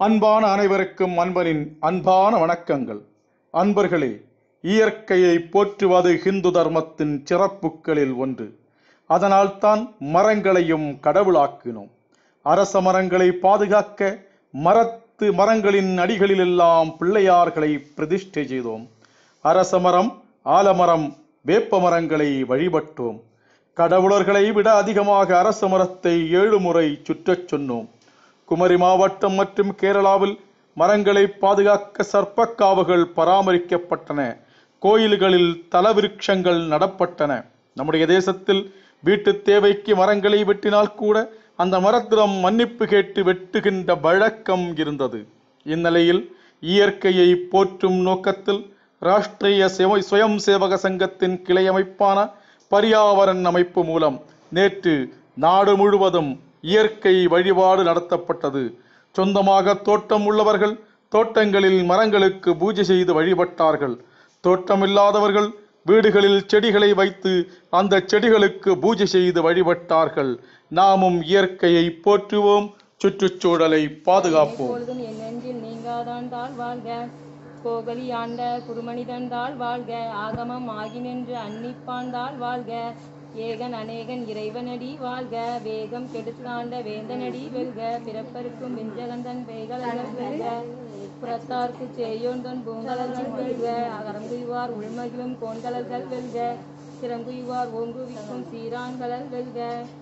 அன்பான அனைவருக்கும் அன்பனின் அன்பான வணக்கங்கள் அன்பர்களே இயற்கையை போற்றுவது ஹிந்து தர்மத்தின் சிறப்புகளில் ஒன்று அதனால்தான் மரங்களையும் கடவுளாக்கினோம் அரச மரங்களை பாதுகாக்க மரத்து மரங்களின் அடிகளிலெல்லாம் பிள்ளையார்களை பிரதிஷ்டை செய்தோம் அரச மரம் ஆலமரம் வேப்ப மரங்களை வழிபட்டோம் கடவுளர்களை விட அதிகமாக அரச மரத்தை ஏழு முறை சுற்றச் சொன்னோம் குமரி மாவட்டம் மற்றும் கேரளாவில் மரங்களை பாதுகாக்க சர்ப்பக்காவுகள் பராமரிக்கப்பட்டன கோயில்களில் தலவிருட்சங்கள் நடப்பட்டன நம்முடைய தேசத்தில் வீட்டு தேவைக்கு மரங்களை வெட்டினால் கூட அந்த மரத்திடம் மன்னிப்பு கேட்டு வெட்டுகின்ற வழக்கம் இருந்தது இந்நிலையில் இயற்கையை போற்றும் நோக்கத்தில் ராஷ்டிரிய செவ- சுயம் சேவக சங்கத்தின் கிளை அமைப்பான பரியாவரன் அமைப்பு மூலம் நேற்று நாடு முழுவதும் இயற்கை வழிபாடு நடத்தப்பட்டது சொந்தமாக தோட்டம் உள்ளவர்கள் தோட்டங்களில் மரங்களுக்கு பூஜை செய்து வழிபட்டார்கள் தோட்டமில்லாதவர்கள் வீடுகளில் செடிகளை வைத்து அந்த செடிகளுக்கு பூஜை செய்து வழிபட்டார்கள் நாமும் இயற்கையை போற்றுவோம் சுற்றுச்சூழலை பாதுகாப்போம் எப்பொழுதும் என் நெஞ்சில் நீங்காதான் தாழ் வாழ்க கோகலி ஆண்ட குருமனிதன் தாழ் வாழ்க ஆகமம் ஆகி நின்று அன்னிப்பான் தாழ் வாழ்க ஏகன் அநேகன் இறைவனடி வாழ்க வேகம் கெடுத்தாண்ட வேந்தனடி வெல்க பிறப்பருக்கும் விஞ்சகந்தன் பேய்களர்கள் வெல்க புறத்தார்க்கு சேயோந்தன் பூங்கலர்கள் வெல்க அகரங்குய்வார் உள்மகிழும் கோண்கலர்கள் வெல்க சிறங்குய்வார் ஓங்குவிக்கும் சீரான்களல் வெல்க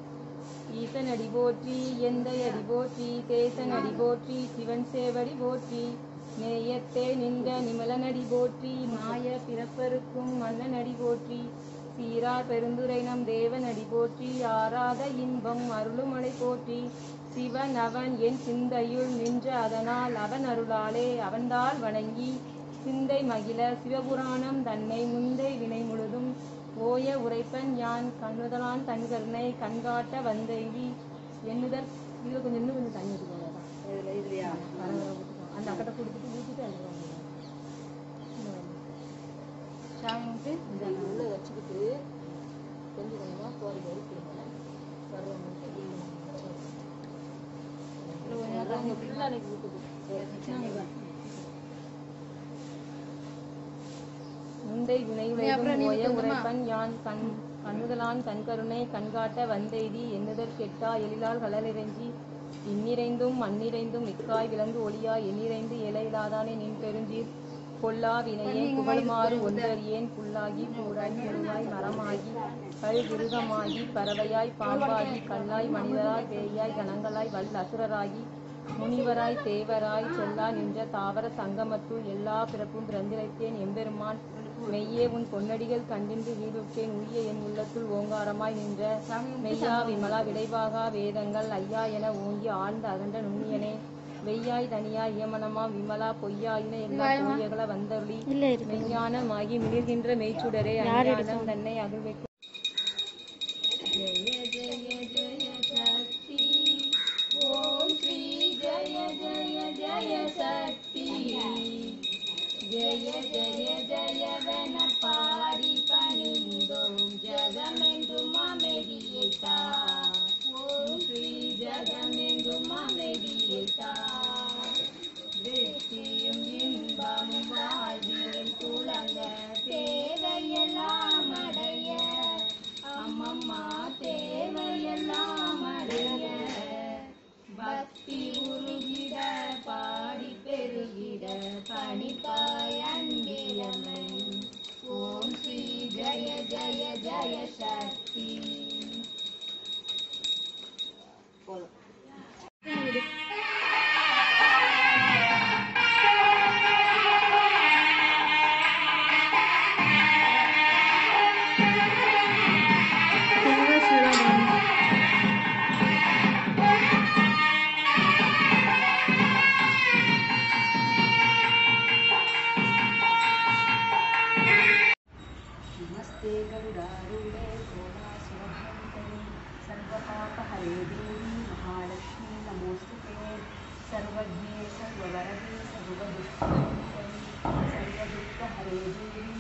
ஈசன் அடி போற்றி எந்தை அடி போற்றி தேசன் அடி போற்றி சிவன் சேவடி போற்றி நேயத்தே நின்ற நிமலனடி போற்றி மாய பிறப்பருக்கும் மன்னன் அடி போற்றி சீரார் பெருந்துரை நம் தேவன் அடி போற்றி ஆராத இன்பம் அருளுமலை போற்றி சிவன் அவன் என் சிந்தையுள் நின்ற அதனால் அவன் அருளாலே அவன்தாள் வணங்கி சிந்தை மகிழ சிவபுராணம் தன்னை முந்தை வினை முழுதும் ஓய உரைப்பன் யான் கண்ணுதலான் தன் கருணை கண்காட்ட வந்தெய்தி எண்ணுதல் இதுல கொஞ்சம் இன்னும் கொஞ்சம் தண்ணி ஊற்றிக்கோங்க அந்த அக்கட்டை கொடுத்துட்டு ஊற்றிட்டு அந்த சாமி விட்டு இந்த உள்ள வச்சுக்கிட்டு கொஞ்சம் கொஞ்சமாக போய் எடுத்துருங்க வர்றவங்களுக்கு ஃபுல்லாக அன்னைக்கு ஊற்றுது முந்தை வினைவுலகும் ஓய உரைப்பன் யான் கண் கண்ணுதலான் கண்கருணை கண்காட்ட வந்தெய்தி எண்ணுதற் கெட்டா எழிலால் கலலிறைஞ்சி இந்நிறைந்தும் மண்ணிறைந்தும் மிக்காய் விலங்கு ஒளியாய் எண்ணிறைந்து இலையிலாதானே நின் பெருஞ்சீர் பொல்லா வினையே புகழுமாறு ஒன்றறியேன் புல்லாகி பூடாய் முழுவாய் மரமாகி கல் கிருகமாகி பறவையாய் பாம்பாகி கல்லாய் மனிதராய் பேயாய் கணங்களாய் வல் அசுரராகி முனிவராய் தேவராய் செல்லா நின்ற தாவர சங்கமத்துள் எல்லா பிறப்பும் பிறந்திழைத்தேன் எம்பெருமான் மெய்யே உன் பொன்னடிகள் கண்டின்று வீடுற்றேன் உய்ய என் உள்ளத்துள் ஓங்காரமாய் நின்ற மெய்யா விமலா விடைவாகா வேதங்கள் ஐயா என ஓங்கி ஆழ்ந்த அகன்ற நுண்ணியனே வெய்யாய் தனியா இயமனமா விமலா பொய்யாயின எல்லா பொய்யகள வந்தருளி மெய்ஞானமாகி மிளிர்கின்ற மெய்ச்சுடரே அஞ்ஞானம் தன்னை அகழ்வைக்கும் ஜெய ஜெய ஜெய சக்தி ஓம் ஸ்ரீ ஜெய ஜெய ஜெய சக்தி ஜெய ஜெய ஜெயவென பாடி பணிந்தோம் ஜகமென்றும் அமைதியைத்தா ஓம் ஸ்ரீ ஜகமென்றும் அமைதியைத்தா வெற்றியும் இன்பமும் வாழ்வில் துளங்க தேவையெல்லாம் அடைய அம்மம்மா தேவையெல்லாம் அடைய பக்தி உருகிட பாடி பெருகிட பணிப்பாய் அன்பிலமை ஓம் ஸ்ரீ ஜய ஜய ஜய சக்தி नमस्ते गरुडारूढे कोणासुरभङ्करे सर्वपापहरे देवी महालक्ष्मी नमोऽस्तु ते सर्वज्ञे सर्ववरदे सर्वदुष्टहरे सर्वदुःखहरे देवी